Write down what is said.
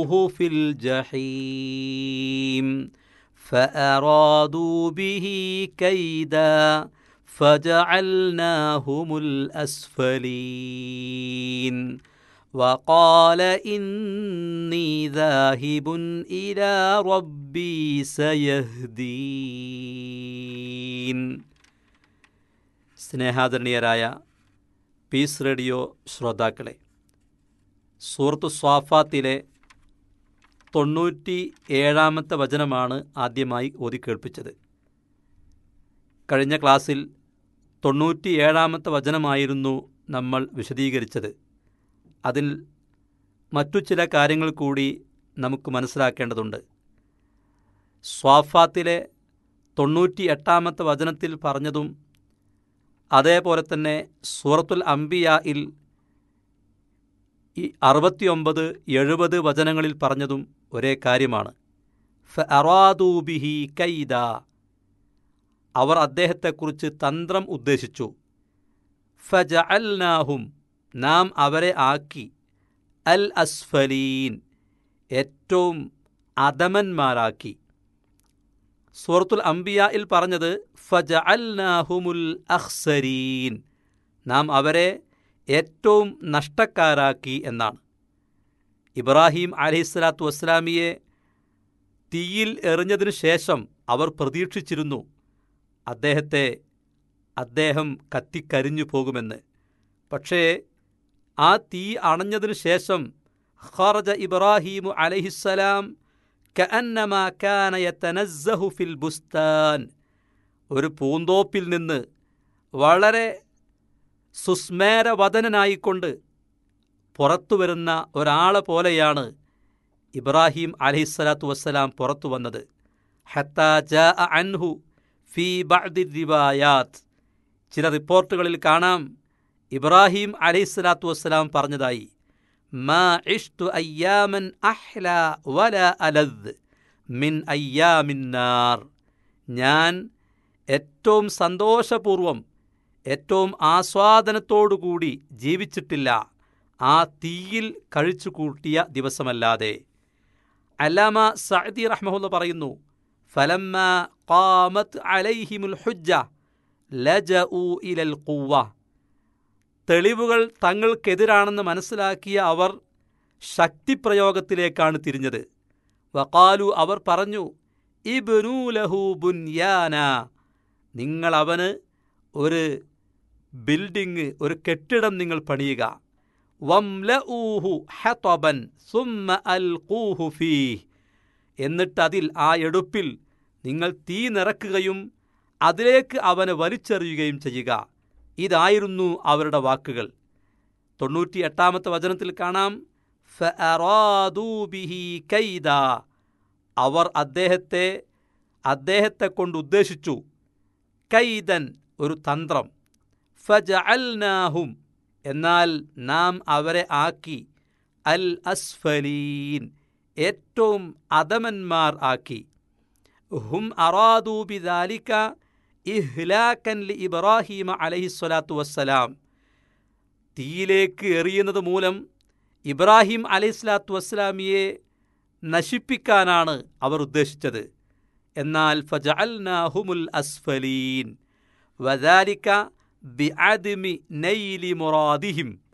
في الجحيم فأرادوا به كيدا فجعلناهم الأسفلين وقال إني ذاهب إلى ربي سيهدين സ്നേഹാദരണീയരായ piece radio ശ്രോതാക്കളെ സൂറത്തു സ്വാഫാത്തിലെ തൊണ്ണൂറ്റി ഏഴാമത്തെ വചനമാണ് ആദ്യമായി ഓതി കേൾപ്പിച്ചത് കഴിഞ്ഞ ക്ലാസ്സിൽ തൊണ്ണൂറ്റി ഏഴാമത്തെ വചനമായിരുന്നു നമ്മൾ വിശദീകരിച്ചത് അതിൽ മറ്റു ചില കാര്യങ്ങൾ കൂടി നമുക്ക് മനസ്സിലാക്കേണ്ടതുണ്ട് സ്വാഫാത്തിലെ തൊണ്ണൂറ്റി എട്ടാമത്തെ വചനത്തിൽ പറഞ്ഞതും അതേപോലെ തന്നെ സൂറത്തുൽ അംബിയായിൽ ഈ അറുപത്തിയൊമ്പത് എഴുപത് വചനങ്ങളിൽ പറഞ്ഞതും ഒരേ കാര്യമാണ് ഫ അറാദൂബിഹി കൈദ അവർ അദ്ദേഹത്തെക്കുറിച്ച് തന്ത്രം ഉദ്ദേശിച്ചു ഫജ അൽനാഹും നാം അവരെ ആക്കി അൽ അസ്ഫലീൻ ഏറ്റവും അധമന്മാരാക്കി സൂറത്തുൽ അംബിയായിൽ പറഞ്ഞത് ഫജ അൽനാഹുമുൽ അഹ്സരീൻ നാം അവരെ ഏറ്റവും നഷ്ടക്കാരാക്കി എന്നാണ് ഇബ്രാഹിം അലഹിസ്ലാത്തു വസ്സലാമിയെ തീയിൽ എറിഞ്ഞതിനു ശേഷം അവർ പ്രതീക്ഷിച്ചിരുന്നു അദ്ദേഹത്തെ അദ്ദേഹം കത്തിക്കരിഞ്ഞു പോകുമെന്ന് പക്ഷേ ആ തീ അണഞ്ഞതിനു ശേഷം ഖറജ ഇബ്രാഹീമു അലഹിസ്സലാം കഅന്നമാ കാന യതനസ്സഹു ഫിൽ ബുസ്താൻ ഒരു പൂന്തോപ്പിൽ നിന്ന് വളരെ സുസ്മേരവദനായിക്കൊണ്ട് പുറത്തു വരുന്ന ഒരാളെ പോലെയാണ് ഇബ്രാഹിം അലഹിസ്സലാത്തു വസ്സലാം പുറത്തു വന്നത് ഹത്താ ജാ അൻഹു ഫി ബഅദി റിവായാത്ത് ചില റിപ്പോർട്ടുകളിൽ കാണാം ഇബ്രാഹിം അലൈഹിസ്സലാത്തു വസ്സലാം പറഞ്ഞതായി മാ ഇഷ്തു അയ്യാമൻ അഹ്ല വല അലദ് മിൻ അയ്യാമിന്നാർ ഞാൻ ഏറ്റവും സന്തോഷപൂർവം ഏറ്റവും ആസ്വാദനത്തോടുകൂടി ജീവിച്ചിട്ടില്ല ആ തീയിൽ കഴിച്ചു കൂട്ടിയ ദിവസമല്ലാതെ അല്ലാമ സഅദി റഹ്മഹുല്ല പറയുന്നു ഫലമ്മ ഖാമത്ത് അലൈഹിമുൽ ഹുജ്ജ ലജഉ ഇലൽ ഖുവ്വ തെളിവുകൾ തങ്ങൾക്കെതിരാണെന്ന് മനസ്സിലാക്കിയ അവർ ശക്തിപ്രയോഗത്തിലേക്കാണ് തിരിഞ്ഞത് വക്കാലു അവർ പറഞ്ഞു ഇബ്നൂലഹു ബുൻയാന നിങ്ങൾ അവന് ഒരു ബിൽഡിങ് ഒരു കെട്ടിടം നിങ്ങൾ പണിയുക വംലഊഹു ഹതബൻ സുമ്മ അൽഖൂഹു ഫീഹ് എന്നിട്ട് അതിൽ ആ എടുപ്പിൽ നിങ്ങൾ തീ നിറക്കുകയും അതിലേക്ക് അവനെ വലിച്ചെറിയുകയും ചെയ്യുക ഇതായിരുന്നു അവരുടെ വാക്കുകൾ തൊണ്ണൂറ്റി എട്ടാമത്തെ വചനത്തിൽ കാണാം ഫഅറാദൂബിഹി കൈദ അവർ അദ്ദേഹത്തെ അദ്ദേഹത്തെ കൊണ്ട് ഉദ്ദേശിച്ചു കൈദൻ ഒരു തന്ത്രം ഫജഅൽനാഹും എന്നാൽ നാം അവരെ ആക്കി അൽ അസ്ഫലീൻ ഏറ്റവും അധമന്മാർ ആക്കി ഹും അറാദൂബി ദാലിക ഇഹ്ലാക്കൻ ലി ഇബ്രാഹീമ അലഹിസ്വലാത്തു വസ്സലാം തീയിലേക്ക് എറിയുന്നത് മൂലം ഇബ്രാഹിം അലൈഹിസ്ലാത്തു വസ്സലാമിയെ നശിപ്പിക്കാനാണ് അവർ ഉദ്ദേശിച്ചത് എന്നാൽ ഫജഅൽനാഹുമുൽ അസ്ഫലീൻ വദാലിക ബിഅദ്മി നൈലി മുറാദിഹിം